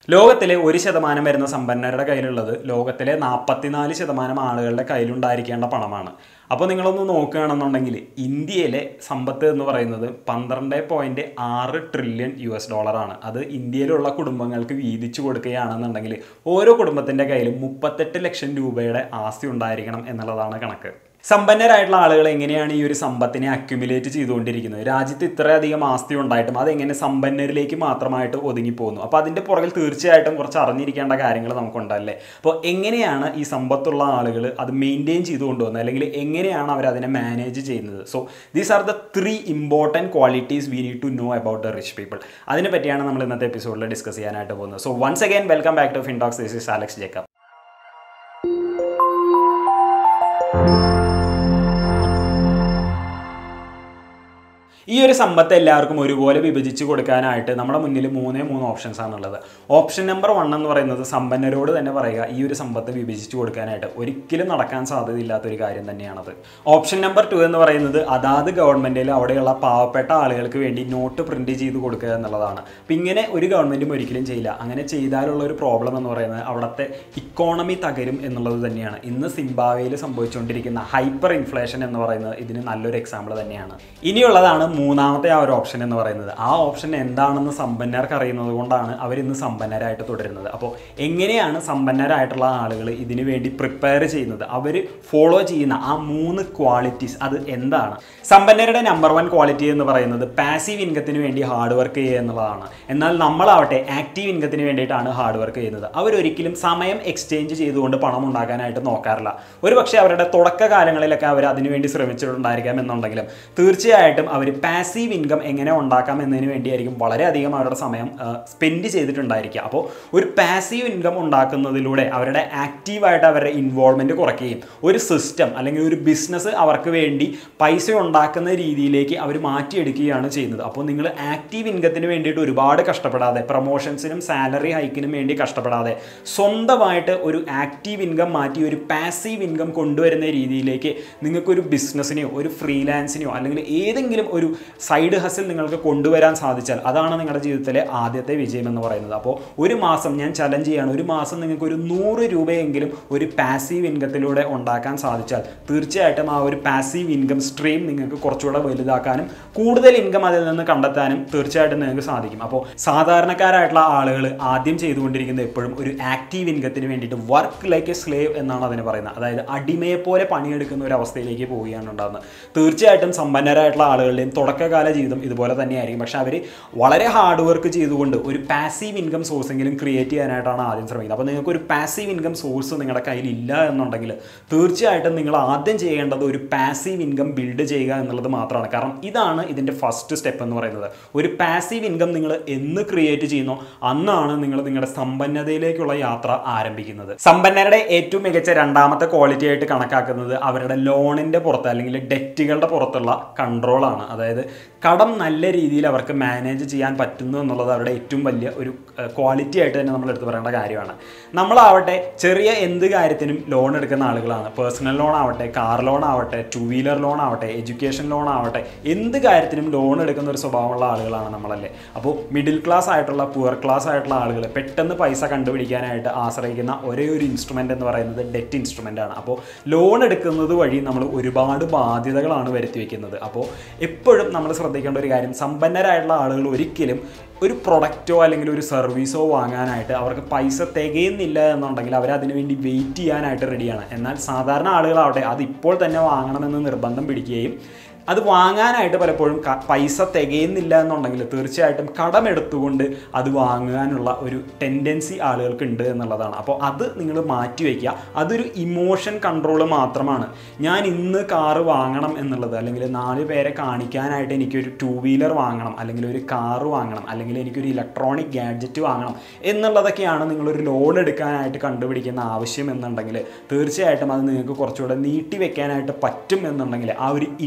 ലോകത്തിലെ ഒരു ശതമാനം വരുന്ന സമ്പന്നരുടെ കയ്യിലുള്ളത് ലോകത്തിലെ നാൽപ്പത്തിനാല് ശതമാനം ആളുകളുടെ കയ്യിലുണ്ടായിരിക്കേണ്ട പണമാണ് അപ്പോൾ നിങ്ങളൊന്ന് നോക്കുകയാണെന്നുണ്ടെങ്കിൽ ഇന്ത്യയിലെ സമ്പത്ത് എന്ന് പറയുന്നത് പന്ത്രണ്ട് പോയിന്റ് ആറ് ട്രില്യൺ യു എസ് ഡോളറാണ് അത് ഇന്ത്യയിലുള്ള കുടുംബങ്ങൾക്ക് വീതിച്ചു കൊടുക്കുകയാണെന്നുണ്ടെങ്കിൽ ഓരോ കുടുംബത്തിൻ്റെ കയ്യിലും മുപ്പത്തെട്ട് ലക്ഷം രൂപയുടെ ആസ്തി ഉണ്ടായിരിക്കണം എന്നുള്ളതാണ് കണക്ക് സമ്പന്നരായിട്ടുള്ള ആളുകൾ എങ്ങനെയാണ് ഈ ഒരു സമ്പത്തിനെ അക്യുമുലേറ്റ് ചെയ്തുകൊണ്ടിരിക്കുന്നത് രാജ്യത്ത് ഇത്രയധികം ആസ്തി ഉണ്ടായിട്ടും അതെങ്ങനെ സമ്പന്നരിലേക്ക് മാത്രമായിട്ട് ഒതുങ്ങിപ്പോകുന്നു അപ്പോൾ അതിൻ്റെ പുറകിൽ തീർച്ചയായിട്ടും കുറച്ച് അറിഞ്ഞിരിക്കേണ്ട കാര്യങ്ങൾ നമുക്കുണ്ടല്ലേ അപ്പോൾ എങ്ങനെയാണ് ഈ സമ്പത്തുള്ള ആളുകൾ അത് മെയിൻറ്റെയിൻ ചെയ്തു കൊണ്ടുവന്നത് അല്ലെങ്കിൽ എങ്ങനെയാണ് അവർ അതിനെ മാനേജ് ചെയ്യുന്നത് so these are the three important qualities we need to know about the rich people അതിനെ പറ്റിയാണ് നമ്മൾ ഇന്നത്തെ എപ്പിസോഡിൽ ഡിസ്കസ് ചെയ്യാനായിട്ട് പോകുന്നത് so once again welcome back to FinTalks this is Alex Jacob ഈ ഒരു സമ്പത്ത് എല്ലാവർക്കും ഒരുപോലെ വിഭജിച്ച് കൊടുക്കാനായിട്ട് നമ്മുടെ മുന്നിൽ മൂന്നേ മൂന്ന് ഓപ്ഷൻസ് ആണുള്ളത് ഓപ്ഷൻ നമ്പർ വൺ എന്ന് പറയുന്നത് സമ്പന്നരോട് തന്നെ പറയുക ഈ ഒരു സമ്പത്ത് വിഭജിച്ച് കൊടുക്കാനായിട്ട് ഒരിക്കലും നടക്കാൻ സാധ്യതയില്ലാത്ത ഒരു കാര്യം തന്നെയാണത് ഓപ്ഷൻ നമ്പർ ടു എന്ന് പറയുന്നത് അതാത് ഗവൺമെൻറ്റിൽ അവിടെയുള്ള പാവപ്പെട്ട ആളുകൾക്ക് വേണ്ടി നോട്ട് പ്രിന്റ് ചെയ്ത് കൊടുക്കുക എന്നുള്ളതാണ് അപ്പം ഇങ്ങനെ ഒരു ഗവൺമെൻറ്റും ഒരിക്കലും ചെയ്യില്ല അങ്ങനെ ചെയ്താലുള്ള ഒരു പ്രോബ്ലം എന്ന് പറയുന്നത് അവിടുത്തെ ഇക്കോണമി തകരും എന്നുള്ളത് തന്നെയാണ് ഇന്ന് സിംബാവയിൽ സംഭവിച്ചുകൊണ്ടിരിക്കുന്ന ഹൈപ്പർ ഇൻഫ്ലേഷൻ എന്ന് പറയുന്നത് ഇതിന് നല്ലൊരു എക്സാമ്പിൾ തന്നെയാണ് ഇനിയുള്ളതാണ് മൂന്നാമത്തെ ആ ഒരു ഓപ്ഷൻ എന്ന് പറയുന്നത് ആ ഓപ്ഷൻ എന്താണെന്ന് സമ്പന്നർക്ക് അറിയുന്നത് കൊണ്ടാണ് അവർ ഇന്ന് സമ്പന്നരായിട്ട് തുടരുന്നത് അപ്പോൾ എങ്ങനെയാണ് സമ്പന്നരായിട്ടുള്ള ആളുകൾ ഇതിനു വേണ്ടി പ്രിപ്പയർ ചെയ്യുന്നത് അവർ ഫോളോ ചെയ്യുന്ന ആ മൂന്ന് ക്വാളിറ്റീസ് അത് എന്താണ് സമ്പന്നരുടെ നമ്പർ വൺ ക്വാളിറ്റി എന്ന് പറയുന്നത് പാസീവ് ഇൻകത്തിന് വേണ്ടി ഹാർഡ് വർക്ക് ചെയ്യുക എന്നുള്ളതാണ് എന്നാൽ നമ്മളാവട്ടെ ആക്റ്റീവ് ഇൻകത്തിന് വേണ്ടിയിട്ടാണ് ഹാർഡ് വർക്ക് ചെയ്യുന്നത് അവരൊരിക്കലും സമയം എക്സ്ചേഞ്ച് ചെയ്തുകൊണ്ട് പണം ഉണ്ടാക്കാനായിട്ട് നോക്കാറില്ല ഒരു പക്ഷേ അവരുടെ തുടക്ക കാലങ്ങളിലൊക്കെ അവർ അതിനുവേണ്ടി ശ്രമിച്ചിട്ടുണ്ടായിരിക്കാം എന്നുണ്ടെങ്കിലും തീർച്ചയായിട്ടും അവർ പാസീവ് ഇൻകം എങ്ങനെ ഉണ്ടാക്കാം എന്നതിന് വേണ്ടിയായിരിക്കും വളരെയധികം അവരുടെ സമയം സ്പെൻഡ് ചെയ്തിട്ടുണ്ടായിരിക്കുക അപ്പോൾ ഒരു പാസീവ് ഇൻകം ഉണ്ടാക്കുന്നതിലൂടെ അവരുടെ ആക്റ്റീവായിട്ട് അവരുടെ ഇൻവോൾവ്മെൻറ്റ് കുറയ്ക്കുകയും ഒരു സിസ്റ്റം അല്ലെങ്കിൽ ഒരു ബിസിനസ് അവർക്ക് വേണ്ടി പൈസ ഉണ്ടാക്കുന്ന രീതിയിലേക്ക് അവർ മാറ്റിയെടുക്കുകയാണ് ചെയ്യുന്നത് അപ്പോൾ നിങ്ങൾ ആക്റ്റീവ് ഇൻകത്തിന് വേണ്ടിയിട്ട് ഒരുപാട് കഷ്ടപ്പെടാതെ പ്രൊമോഷൻസിനും സാലറി ഹൈക്കിനും വേണ്ടി കഷ്ടപ്പെടാതെ സ്വന്തമായിട്ട് ഒരു ആക്റ്റീവ് ഇൻകം മാറ്റി ഒരു പാസീവ് ഇൻകം കൊണ്ടുവരുന്ന രീതിയിലേക്ക് നിങ്ങൾക്കൊരു ബിസിനസ്സിനെയോ ഒരു ഫ്രീലാൻസിനെയോ അല്ലെങ്കിൽ ഏതെങ്കിലും ഒരു സൈഡ് ഹസിൽ നിങ്ങൾക്ക് കൊണ്ടുവരാൻ സാധിച്ചാൽ അതാണ് നിങ്ങളുടെ ജീവിതത്തിലെ ആദ്യത്തെ വിജയം എന്ന് പറയുന്നത് അപ്പോൾ ഒരു മാസം ഞാൻ ചലഞ്ച് ചെയ്യാണ് ഒരു മാസം നിങ്ങൾക്ക് ഒരു നൂറ് രൂപയെങ്കിലും ഒരു പാസീവ് ഇൻകത്തിലൂടെ ഉണ്ടാക്കാൻ സാധിച്ചാൽ തീർച്ചയായിട്ടും ആ ഒരു പാസീവ് ഇൻകം സ്ട്രീം നിങ്ങൾക്ക് കുറച്ചുകൂടെ വലുതാക്കാനും കൂടുതൽ ഇൻകം അതിൽ നിന്ന് കണ്ടെത്താനും തീർച്ചയായിട്ടും നിങ്ങൾക്ക് സാധിക്കും അപ്പോൾ സാധാരണക്കാരായിട്ടുള്ള ആളുകൾ ആദ്യം ചെയ്തുകൊണ്ടിരിക്കുന്നത് എപ്പോഴും ഒരു ആക്റ്റീവ് ഇൻകത്തിന് വേണ്ടിയിട്ട് വർക്ക് ലൈക്ക് എ സ്ലേവ് എന്നാണ് അതിന് പറയുന്നത് അതായത് അടിമയെ പോലെ പണിയെടുക്കുന്ന ഒരു അവസ്ഥയിലേക്ക് പോവുകയാണ് ഉണ്ടാകുന്നത് തീർച്ചയായിട്ടും സമ്പന്നരായിട്ടുള്ള ആളുകളുടെയും തുടക്കകാല ജീവിതം ഇതുപോലെ തന്നെയായിരിക്കും പക്ഷെ അവർ വളരെ ഹാർഡ് വർക്ക് ചെയ്തുകൊണ്ട് ഒരു പാസീവ് ഇൻകം സോഴ്സ് എങ്കിലും ക്രിയേറ്റ് ചെയ്യാനായിട്ടാണ് ആദ്യം ശ്രമിക്കുന്നത് അപ്പോൾ നിങ്ങൾക്ക് ഒരു പാസീവ് ഇൻകം സോഴ്സ് നിങ്ങളുടെ കയ്യിൽ ഇല്ല എന്നുണ്ടെങ്കിൽ തീർച്ചയായിട്ടും നിങ്ങൾ ആദ്യം ചെയ്യേണ്ടത് ഒരു പാസീവ് ഇൻകം ബിൽഡ് ചെയ്യുക എന്നുള്ളത് മാത്രമാണ് കാരണം ഇതാണ് ഇതിൻ്റെ ഫസ്റ്റ് സ്റ്റെപ്പ് എന്ന് പറയുന്നത് ഒരു പാസീവ് ഇൻകം നിങ്ങൾ എന്ന് ക്രിയേറ്റ് ചെയ്യുന്നോ അന്നാണ് നിങ്ങൾ നിങ്ങളുടെ സമ്പന്നതയിലേക്കുള്ള യാത്ര ആരംഭിക്കുന്നത് സമ്പന്നരുടെ ഏറ്റവും മികച്ച രണ്ടാമത്തെ ക്വാളിറ്റി ആയിട്ട് കണക്കാക്കുന്നത് അവരുടെ ലോണിൻ്റെ പുറത്ത് അല്ലെങ്കിൽ ഡെറ്റുകളുടെ പുറത്തുള്ള കൺട്രോളാണ് അതായത് കടം നല്ല രീതിയിൽ അവർക്ക് മാനേജ് ചെയ്യാൻ പറ്റുന്നു എന്നുള്ളത് അവരുടെ ഏറ്റവും വലിയ ഒരു ക്വാളിറ്റി ആയിട്ട് തന്നെ നമ്മൾ എടുത്തു പറയേണ്ട കാര്യമാണ് നമ്മളാവട്ടെ ചെറിയ എന്ത് കാര്യത്തിനും ലോൺ എടുക്കുന്ന ആളുകളാണ് പേഴ്സണൽ ലോൺ ആവട്ടെ കാർ ലോൺ ആവട്ടെ ടു വീലർ ലോൺ ആവട്ടെ എഡ്യൂക്കേഷൻ ലോൺ ആവട്ടെ എന്ത് കാര്യത്തിനും ലോൺ എടുക്കുന്ന ഒരു സ്വഭാവമുള്ള ആളുകളാണ് നമ്മളല്ലേ അപ്പോൾ മിഡിൽ ക്ലാസ് ആയിട്ടുള്ള പുവർ ക്ലാസ് ആയിട്ടുള്ള ആളുകൾ പെട്ടെന്ന് പൈസ കണ്ടുപിടിക്കാനായിട്ട് ആശ്രയിക്കുന്ന ഒരേ ഒരു ഇൻസ്ട്രുമെൻ്റ് എന്ന് പറയുന്നത് ഡെറ്റ് ഇൻസ്ട്രുമെൻ്റ് ആണ് അപ്പോൾ ലോൺ എടുക്കുന്നത് വഴി നമ്മൾ ഒരുപാട് ബാധ്യതകളാണ് വരുത്തി വെക്കുന്നത് അപ്പോൾ എപ്പോഴും നമ്മൾ ശ്രദ്ധിക്കേണ്ട ഒരു കാര്യം സമ്പന്നരായിട്ടുള്ള ആളുകൾ ഒരിക്കലും ഒരു പ്രൊഡക്റ്റോ അല്ലെങ്കിൽ ഒരു സർവീസോ വാങ്ങാനായിട്ട് അവർക്ക് പൈസ തികയുന്നില്ല എന്നുണ്ടെങ്കിൽ അവർ അതിനു വേണ്ടി വെയിറ്റ് ചെയ്യാനായിട്ട് റെഡിയാണ് എന്നാൽ സാധാരണ ആളുകളാവട്ടെ അത് ഇപ്പോൾ തന്നെ വാങ്ങണമെന്ന് നിർബന്ധം പിടിക്കുകയും അത് വാങ്ങാനായിട്ട് പലപ്പോഴും പൈസ തികയുന്നില്ല എന്നുണ്ടെങ്കിൽ തീർച്ചയായിട്ടും കടമെടുത്തുകൊണ്ട് അത് വാങ്ങാനുള്ള ഒരു ടെൻഡൻസി ആളുകൾക്ക് ഉണ്ട് എന്നുള്ളതാണ് അപ്പോൾ അത് നിങ്ങൾ മാറ്റി വയ്ക്കുക അതൊരു ഇമോഷൻ കൺട്രോൾ മാത്രമാണ് ഞാൻ ഇന്ന് കാറ് വാങ്ങണം എന്നുള്ളത് അല്ലെങ്കിൽ നാല് പേരെ കാണിക്കാനായിട്ട് എനിക്കൊരു ടൂ വീലർ വാങ്ങണം അല്ലെങ്കിൽ ഒരു കാറ് വാങ്ങണം അല്ലെങ്കിൽ എനിക്കൊരു ഇലക്ട്രോണിക് ഗാഡ്ജറ്റ് വാങ്ങണം എന്നുള്ളതൊക്കെയാണ് നിങ്ങളൊരു ലോൺ എടുക്കാനായിട്ട് കണ്ടുപിടിക്കുന്ന ആവശ്യം എന്നുണ്ടെങ്കിൽ തീർച്ചയായിട്ടും അത് നിങ്ങൾക്ക് കുറച്ചുകൂടെ നീട്ടി വെക്കാനായിട്ട് പറ്റും എന്നുണ്ടെങ്കിൽ ആ ഒരു ഇമോഷൻ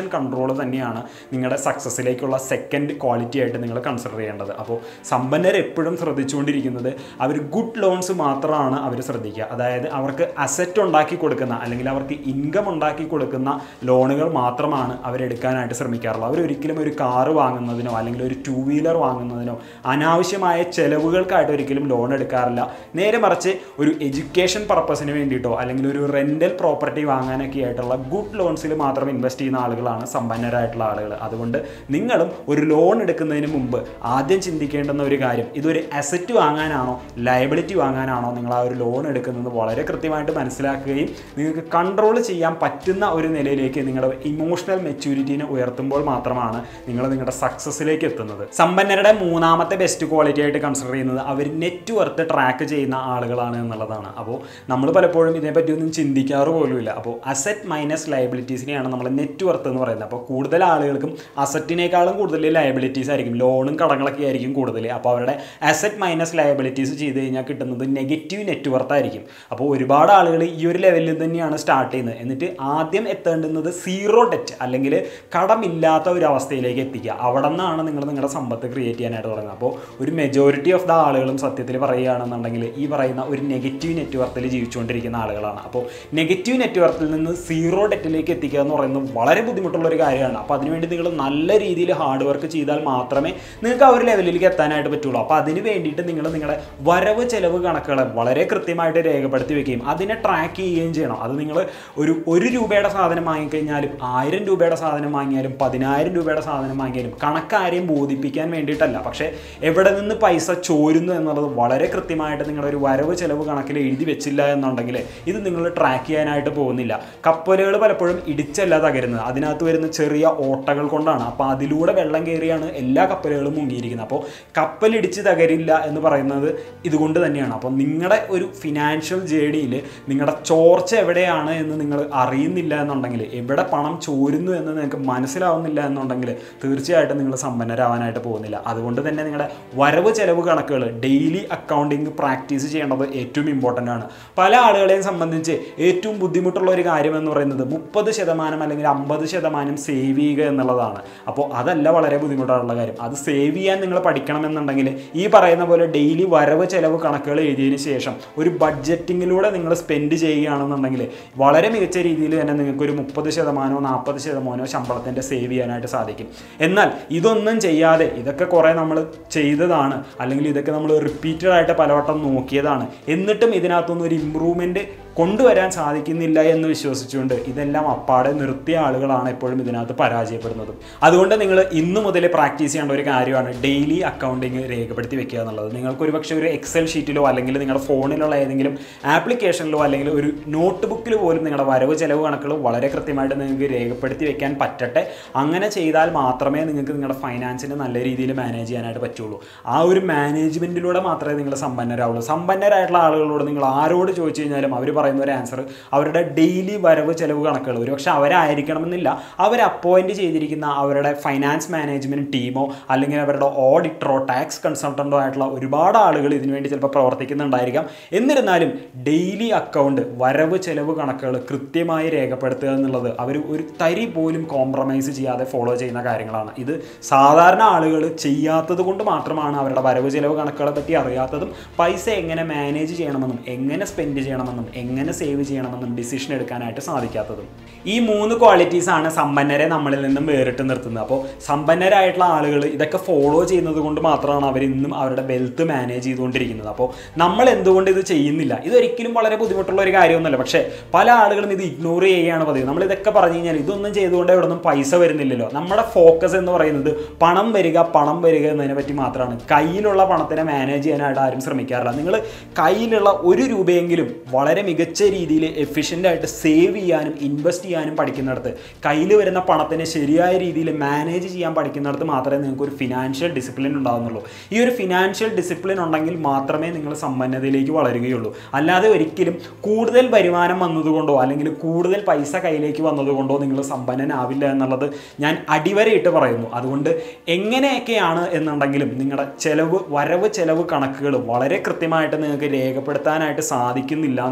ഇമോഷൻ കൺട്രോൾ തന്നെയാണ് നിങ്ങളുടെ സക്സസ്സിലേക്കുള്ള സെക്കൻഡ് ക്വാളിറ്റി ആയിട്ട് നിങ്ങൾ കൺസിഡർ ചെയ്യേണ്ടത് അപ്പോൾ സമ്പന്നർ എപ്പോഴും ശ്രദ്ധിച്ചുകൊണ്ടിരിക്കുന്നത് അവർ ഗുഡ് ലോൺസ് മാത്രമാണ് അവർ ശ്രദ്ധിക്കുക അതായത് അവർക്ക് അസറ്റ് ഉണ്ടാക്കി കൊടുക്കുന്ന അല്ലെങ്കിൽ അവർക്ക് ഇൻകം ഉണ്ടാക്കി കൊടുക്കുന്ന ലോണുകൾ മാത്രമാണ് അവരെടുക്കാനായിട്ട് ശ്രമിക്കാറുള്ളത് അവരൊരിക്കലും ഒരു കാറ് വാങ്ങുന്നതിനോ അല്ലെങ്കിൽ ഒരു ടൂ വീലർ വാങ്ങുന്നതിനോ അനാവശ്യമായ ചെലവുകൾക്കായിട്ട് ഒരിക്കലും ലോൺ എടുക്കാറില്ല നേരെ മറിച്ച് ഒരു എഡ്യൂക്കേഷൻ പർപ്പസിന് വേണ്ടിയിട്ടോ അല്ലെങ്കിൽ ഒരു റെൻ്റൽ പ്രോപ്പർട്ടി വാങ്ങാനൊക്കെ ആയിട്ടുള്ള ഗുഡ് ലോൺസിൽ മാത്രം ഇൻവെസ്റ്റ് ചെയ്യുന്ന ആളുകളാണ് സമ്പന്നരായിട്ടുള്ള ആളുകൾ അതുകൊണ്ട് നിങ്ങളും ഒരു ലോൺ എടുക്കുന്നതിന് മുമ്പ് ആദ്യം ചിന്തിക്കേണ്ടുന്ന ഒരു കാര്യം ഇതൊരു അസറ്റ് വാങ്ങാനാണോ ലയബിലിറ്റി വാങ്ങാനാണോ നിങ്ങൾ ആ ഒരു ലോൺ എടുക്കുന്നത് വളരെ കൃത്യമായിട്ട് മനസ്സിലാക്കുകയും നിങ്ങൾക്ക് കൺട്രോൾ ചെയ്യാൻ പറ്റുന്ന ഒരു നിലയിലേക്ക് നിങ്ങളുടെ ഇമോഷണൽ മെച്യൂരിറ്റീനെ ഉയർത്തുമ്പോൾ മാത്രമാണ് നിങ്ങൾ നിങ്ങളുടെ സക്സസ്സിലേക്ക് എത്തുന്നത് സമ്പന്നരുടെ മൂന്നാമത്തെ ബെസ്റ്റ് ക്വാളിറ്റി ആയിട്ട് കൺസിഡർ ചെയ്യുന്നത് അവർ നെറ്റ് വർത്ത് ട്രാക്ക് ചെയ്യുന്ന ആളുകളാണ് എന്നുള്ളതാണ് അപ്പോൾ നമ്മൾ പലപ്പോഴും ഇതിനെപ്പറ്റി ഒന്നും ചിന്തിക്കാറ് പോലുമില്ല അപ്പോൾ അസറ്റ് മൈനസ് ലയബിലിറ്റീസിനെയാണ് നമ്മൾ നെറ്റ് വർത്ത് എന്ന് പറയുന്നത് അപ്പോൾ കൂടുതൽ ആളുകൾക്കും അസറ്റിനേക്കാളും കൂടുതൽ ലയബിലിറ്റീസ് ആയിരിക്കും ലോണും കടങ്ങളൊക്കെ ആയിരിക്കും കൂടുതൽ അപ്പോൾ അവരുടെ അസറ്റ് മൈനസ് ലയബിലിറ്റീസ് ചെയ്ത് കഴിഞ്ഞാൽ കിട്ടുന്നത് നെഗറ്റീവ് നെറ്റ് വർത്ത് ആയിരിക്കും അപ്പോൾ ഒരുപാട് ആളുകൾ ഈ ഒരു ലെവലിൽ തന്നെയാണ് സ്റ്റാർട്ട് ചെയ്യുന്നത് എന്നിട്ട് ആദ്യം എത്തേണ്ടുന്നത് സീറോ ഡെറ്റ് അല്ലെങ്കിൽ കടമില്ലാത്ത ഒരു അവസ്ഥയിലേക്ക് എത്തിക്കുക അവിടെ നിന്നാണ് നിങ്ങൾ നിങ്ങളുടെ സമ്പത്ത് ക്രിയേറ്റ് ചെയ്യാനായിട്ട് തുടങ്ങുന്നത് അപ്പോൾ ഒരു മെജോറിറ്റി ഓഫ് ദ ആളുകളും സത്യത്തിൽ പറയുകയാണെന്നുണ്ടെങ്കിൽ ഈ പറയുന്ന ഒരു നെഗറ്റീവ് നെറ്റ്വർത്തിൽ ജീവിച്ചുകൊണ്ടിരിക്കുന്ന ആളുകളാണ് അപ്പോൾ നെഗറ്റീവ് നെറ്റ്വർക്കിൽ നിന്ന് സീറോ ഡെറ്റിലേക്ക് എത്തിക്കുക എന്ന് പറയുന്നത് വളരെ ബുദ്ധിമുട്ടുള്ള ഒരു കാര്യമാണ് അപ്പോൾ അതിനുവേണ്ടി നിങ്ങൾ നല്ല രീതിയിൽ ഹാർഡ് വർക്ക് ചെയ്താൽ മാത്രമേ നിങ്ങൾക്ക് ആ ഒരു ലെവലിലേക്ക് എത്താനായിട്ട് പറ്റുള്ളൂ അപ്പോൾ അതിന് വേണ്ടിയിട്ട് നിങ്ങൾ നിങ്ങളുടെ വരവ് ചെലവ് കണക്കുകൾ വളരെ കൃത്യമായിട്ട് രേഖപ്പെടുത്തി വെക്കുകയും അതിനെ ട്രാക്ക് ചെയ്യുകയും ചെയ്യണം അത് നിങ്ങൾ ഒരു ഒരു രൂപയുടെ സാധനം വാങ്ങിക്കഴിഞ്ഞാലും ആയിരം രൂപയുടെ സാധനം വാങ്ങിയാലും പതിനായിരം രൂപയുടെ സാധനം വാങ്ങിയാലും കണക്കാരെയും ബോധിപ്പിക്കാൻ വേണ്ടിയിട്ടല്ല പക്ഷേ എവിടെ നിന്ന് പൈസ ചോരുന്നു എന്നുള്ളത് വളരെ കൃത്യമായിട്ട് നിങ്ങളുടെ ഒരു വരവ് ചെലവ് കണക്കിൽ എഴുതി വെച്ചില്ല എന്നുണ്ടെങ്കിൽ ഇത് നിങ്ങൾ ട്രാക്ക് ചെയ്യാനായിട്ട് പോകുന്നില്ല കപ്പലുകൾ പലപ്പോഴും ഇടിച്ചല്ല തകരുന്നത് അതിനകത്ത് വരുന്ന ചെറിയ ഓട്ടകൾ കൊണ്ടാണ് അപ്പോൾ അതിലൂടെ വെള്ളം കയറിയാണ് എല്ലാ കപ്പലുകളും മുങ്ങിയിരിക്കുന്നത് അപ്പോൾ കപ്പൽ ഇടിച്ച് തകരില്ല എന്ന് പറയുന്നത് ഇതുകൊണ്ട് തന്നെയാണ് അപ്പോൾ നിങ്ങളുടെ ഒരു ഫിനാൻഷ്യൽ ജേണിയിൽ നിങ്ങളുടെ ചോർച്ച എവിടെയാണ് എന്ന് നിങ്ങൾ അറിയുന്നില്ല എന്നുണ്ടെങ്കിൽ എവിടെ പണം ചോരുന്നു എന്ന് നിങ്ങൾക്ക് മനസ്സിലാവുന്നില്ല എന്നുണ്ടെങ്കിൽ തീർച്ചയായിട്ടും നിങ്ങൾ സമ്പന്നരാവാനായിട്ട് പോകുന്നില്ല അതുകൊണ്ട് തന്നെ നിങ്ങളുടെ വരവ് ചെലവ് കണക്കുകൾ ഡെയിലി അക്കൗണ്ടിങ് പ്രാക്ടീസ് ചെയ്യേണ്ടത് ഏറ്റവും ഇമ്പോർട്ടൻ്റ് ആണ് പല ആളുകളെയും സംബന്ധിച്ച് ഏറ്റവും ബുദ്ധിമുട്ടുള്ള ഒരു കാര്യം എന്ന് പറയുന്നത് മുപ്പത് ശതമാനം അല്ലെങ്കിൽ അമ്പത് ശതമാനം സേവ് ചെയ്യുക എന്നുള്ളതാണ് അപ്പോൾ അതല്ല വളരെ ബുദ്ധിമുട്ടുള്ള കാര്യം അത് സേവ് ചെയ്യാൻ നിങ്ങൾ പഠിക്കണമെന്നുണ്ടെങ്കിൽ ഈ പറയുന്ന പോലെ ഡെയിലി വരവ് ചെലവ് കണക്കുകൾ എഴുതിയതിന് ശേഷം ഒരു ബഡ്ജറ്റിങ്ങിലൂടെ നിങ്ങൾ സ്പെൻഡ് ചെയ്യുകയാണെന്നുണ്ടെങ്കിൽ വളരെ മികച്ച രീതിയിൽ തന്നെ നിങ്ങൾക്ക് ഒരു മുപ്പത് ശതമാനമോ നാൽപ്പത് ശതമാനമോ ശമ്പളത്തിൻ്റെ സേവ് ചെയ്യാനായിട്ട് സാധിക്കും എന്നാൽ ഇതൊന്നും ചെയ്യാതെ ഇതൊക്കെ കുറേ നമ്മൾ ചെയ്തതാണ് അല്ലെങ്കിൽ ഇതൊക്കെ നമ്മൾ റിപ്പീറ്റഡ് ആയിട്ട് പലവട്ടം നോക്കിയതാണ് എന്നിട്ടും ഇതിനകത്തൊന്നും ഒരു ഇമ്പ്രൂവ്മെൻറ്റ് കൊണ്ടുവരാൻ സാധിക്കുന്നില്ല എന്ന് വിശ്വസിച്ചുകൊണ്ട് ഇതെല്ലാം അപ്പാടെ നിർത്തിയ ആളുകളാണ് എപ്പോഴും ഇതിനകത്ത് പരാജയപ്പെടുന്നതും അതുകൊണ്ട് നിങ്ങൾ ഇന്നു മുതൽ പ്രാക്ടീസ് ചെയ്യേണ്ട ഒരു കാര്യമാണ് ഡെയിലി അക്കൗണ്ടിങ് രേഖപ്പെടുത്തി വെക്കുക എന്നുള്ളത് നിങ്ങൾക്ക് ഒരു പക്ഷേ ഒരു എക്സൽ ഷീറ്റിലോ അല്ലെങ്കിൽ നിങ്ങളുടെ ഫോണിലുള്ള ഏതെങ്കിലും ആപ്ലിക്കേഷനിലോ അല്ലെങ്കിൽ ഒരു നോട്ട് ബുക്കിൽ പോലും നിങ്ങളുടെ വരവ് ചെലവ് കണക്കുകൾ വളരെ കൃത്യമായിട്ട് നിങ്ങൾക്ക് രേഖപ്പെടുത്തി വെക്കാൻ പറ്റട്ടെ അങ്ങനെ ചെയ്താൽ മാത്രമേ നിങ്ങൾക്ക് നിങ്ങളുടെ ഫൈനാൻസിനെ നല്ല രീതിയിൽ മാനേജ് ചെയ്യാനായിട്ട് പറ്റുള്ളൂ ആ ഒരു മാനേജ്മെൻറ്റിലൂടെ മാത്രമേ നിങ്ങൾ സമ്പന്നരാവുള്ളൂ സമ്പന്നരായിട്ടുള്ള ആളുകളോട് നിങ്ങൾ ആരോട് ചോദിച്ചു കഴിഞ്ഞാലും അവർ പറയുന്ന ഒരു ആൻസർ അവരുടെ ഡെയിലി വരവ് ചെലവ് കണക്കുകൾ ഒരുപക്ഷെ അവരായിരിക്കണമെന്നില്ല അവർ അപ്പോയിന്റ് ചെയ്തിരിക്കുന്ന അവരുടെ ഫൈനാൻസ് മാനേജ്മെൻറ്റ് ടീമോ അല്ലെങ്കിൽ അവരുടെ ഓഡിറ്ററോ ടാക്സ് കൺസൾട്ടൻറ്റോ ആയിട്ടുള്ള ഒരുപാട് ആളുകൾ ഇതിനു വേണ്ടി ചിലപ്പോൾ പ്രവർത്തിക്കുന്നുണ്ടായിരിക്കാം എന്നിരുന്നാലും ഡെയിലി അക്കൗണ്ട് വരവ് ചെലവ് കണക്കുകൾ കൃത്യമായി രേഖപ്പെടുത്തുക എന്നുള്ളത് അവർ ഒരു തരി പോലും കോംപ്രമൈസ് ചെയ്യാതെ ഫോളോ ചെയ്യുന്ന കാര്യങ്ങളാണ് ഇത് സാധാരണ ആളുകൾ ചെയ്യാത്തത് കൊണ്ട് മാത്രമാണ് അവരുടെ വരവ് ചെലവ് കണക്കുകളെ പറ്റി അറിയാത്തതും പൈസ എങ്ങനെ മാനേജ് ചെയ്യണമെന്നും എങ്ങനെ സ്പെൻഡ് ചെയ്യണമെന്നും എങ്ങനെ സേവ് ചെയ്യണമെന്നും ഡിസിഷൻ എടുക്കാനായിട്ട് സാധിക്കാത്തതും ഈ മൂന്ന് ക്വാളിറ്റീസ് ആണ് സമ്പന്നരെ നമ്മളിൽ നിന്നും വേറിട്ട് നിർത്തുന്നത് അപ്പോൾ സമ്പന്നരായിട്ടുള്ള ആളുകൾ ഇതൊക്കെ ഫോളോ ചെയ്യുന്നത് കൊണ്ട് മാത്രമാണ് അവർ ഇന്നും അവരുടെ വെൽത്ത് മാനേജ് ചെയ്തുകൊണ്ടിരിക്കുന്നത് അപ്പോൾ നമ്മൾ എന്തുകൊണ്ട് ഇത് ചെയ്യുന്നില്ല ഇതൊരിക്കലും വളരെ ബുദ്ധിമുട്ടുള്ള ഒരു കാര്യമൊന്നുമല്ല പക്ഷേ പല ആളുകളും ഇത് ഇഗ്നോർ ചെയ്യുകയാണ് പതിവ് നമ്മൾ ഇതൊക്കെ പറഞ്ഞു കഴിഞ്ഞാൽ ഇതൊന്നും ചെയ്തുകൊണ്ട് ഇവിടെ ഒന്നും പൈസ വരുന്നില്ലല്ലോ നമ്മുടെ ഫോക്കസ് എന്ന് പറയുന്നത് പണം വരിക പണം വരിക എന്നതിനെ പറ്റി മാത്രമാണ് കയ്യിലുള്ള പണത്തിനെ മാനേജ് ചെയ്യാനായിട്ട് ആരും ശ്രമിക്കാറില്ല നിങ്ങൾ കയ്യിലുള്ള ഒരു രൂപയെങ്കിലും വളരെ മികച്ച രീതിയിൽ എഫിഷ്യൻ്റ് ആയിട്ട് സേവ് ചെയ്യാനും ഇൻവെസ്റ്റ് ചെയ്യാനും പഠിക്കുന്നിടത്ത് കയ്യിൽ വരുന്ന പണത്തിനെ ശരിയായ രീതിയിൽ മാനേജ് ചെയ്യാൻ പഠിക്കുന്നിടത്ത് മാത്രമേ നിങ്ങൾക്ക് ഒരു ഫിനാൻഷ്യൽ ഡിസിപ്ലിൻ ഉണ്ടാകുന്നുള്ളൂ ഈ ഒരു ഫിനാൻഷ്യൽ ഡിസിപ്ലിൻ ഉണ്ടെങ്കിൽ മാത്രമേ നിങ്ങൾ സമ്പന്നതയിലേക്ക് വളരുകയുള്ളൂ അല്ലാതെ ഒരിക്കലും കൂടുതൽ വരുമാനം വന്നതുകൊണ്ടോ അല്ലെങ്കിൽ കൂടുതൽ പൈസ കയ്യിലേക്ക് വന്നതുകൊണ്ടോ നിങ്ങൾ സമ്പന്നനാവില്ല എന്നുള്ളത് ഞാൻ അടിവരയിട്ട് പറയുന്നു അതുകൊണ്ട് എങ്ങനെയൊക്കെയാണ് എന്നുണ്ടെങ്കിലും നിങ്ങളുടെ ചെലവ് വരവ് ചെലവ് കണക്കുകൾ വളരെ കൃത്യമായിട്ട് നിങ്ങൾക്ക് രേഖപ്പെടുത്താനായിട്ട് സാധിക്കുന്നില്ല എന്നുണ്ടെങ്കിൽ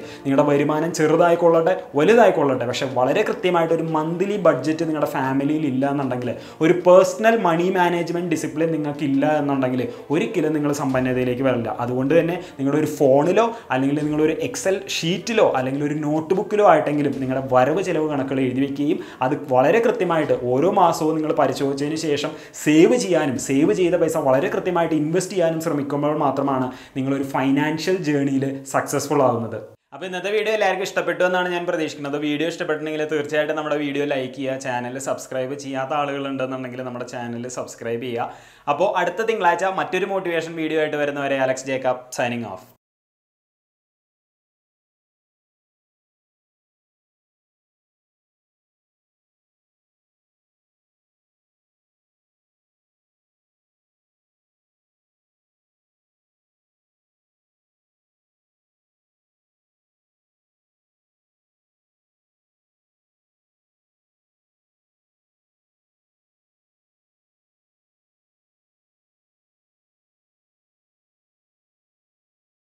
നിങ്ങളുടെ വരുമാനം ചെറുതായിക്കൊള്ളട്ടെ വലുതായിക്കൊള്ളട്ടെ പക്ഷെ വളരെ കൃത്യമായിട്ട് ഒരു മന്ത്ലി ബഡ്ജറ്റ് നിങ്ങളുടെ ഫാമിലിയിൽ ഇല്ല എന്നുണ്ടെങ്കിൽ ഒരു പേഴ്സണൽ മണി മാനേജ്മെൻറ്റ് ഡിസിപ്ലിൻ നിങ്ങൾക്ക് ഇല്ല എന്നുണ്ടെങ്കിൽ ഒരിക്കലും നിങ്ങൾ സമ്പന്നതയിലേക്ക് വരില്ല അതുകൊണ്ട് തന്നെ നിങ്ങളുടെ ഒരു ഫോണിലോ അല്ലെങ്കിൽ നിങ്ങളൊരു എക്സൽ ഷീറ്റിലോ അല്ലെങ്കിൽ ഒരു നോട്ട് ബുക്കിലോ ആയിട്ടെങ്കിലും നിങ്ങളുടെ വരവ് ചിലവ് കണക്കുകൾ എഴുതി വെക്കുകയും അത് വളരെ കൃത്യമായിട്ട് ഓരോ മാസവും നിങ്ങൾ പരിശോധിച്ചതിന് ശേഷം സേവ് ചെയ്യാനും സേവ് ചെയ്ത പൈസ വളരെ കൃത്യമായിട്ട് ഇൻവെസ്റ്റ് ചെയ്യാനും ശ്രമിക്കുമ്പോൾ മാത്രമാണ് നിങ്ങളൊരു ഫൈനാൻഷ്യൽ ജേണിയിൽ സക്സസ്ഫുൾ ആകുന്നത് അപ്പോൾ ഇന്നത്തെ വീഡിയോ എല്ലാവർക്കും ഇഷ്ടപ്പെട്ടു എന്നാണ് ഞാൻ പ്രതീക്ഷിക്കുന്നത് വീഡിയോ ഇഷ്ടപ്പെട്ടിട്ടുണ്ടെങ്കിൽ തീർച്ചയായിട്ടും നമ്മുടെ വീഡിയോ ലൈക്ക് ചെയ്യുക ചാനൽ സബ്സ്ക്രൈബ് ചെയ്യാത്ത ആളുകളുണ്ടെന്നുണ്ടെങ്കിൽ നമ്മുടെ ചാനൽ സബ്സ്ക്രൈബ് ചെയ്യുക അപ്പോൾ അടുത്ത തിങ്കളാഴ്ച മറ്റൊരു മോട്ടിവേഷൻ വീഡിയോ ആയിട്ട് വരുന്നവരെ അലക്സ് ജേക്കബ് സൈനിങ് ഓഫ്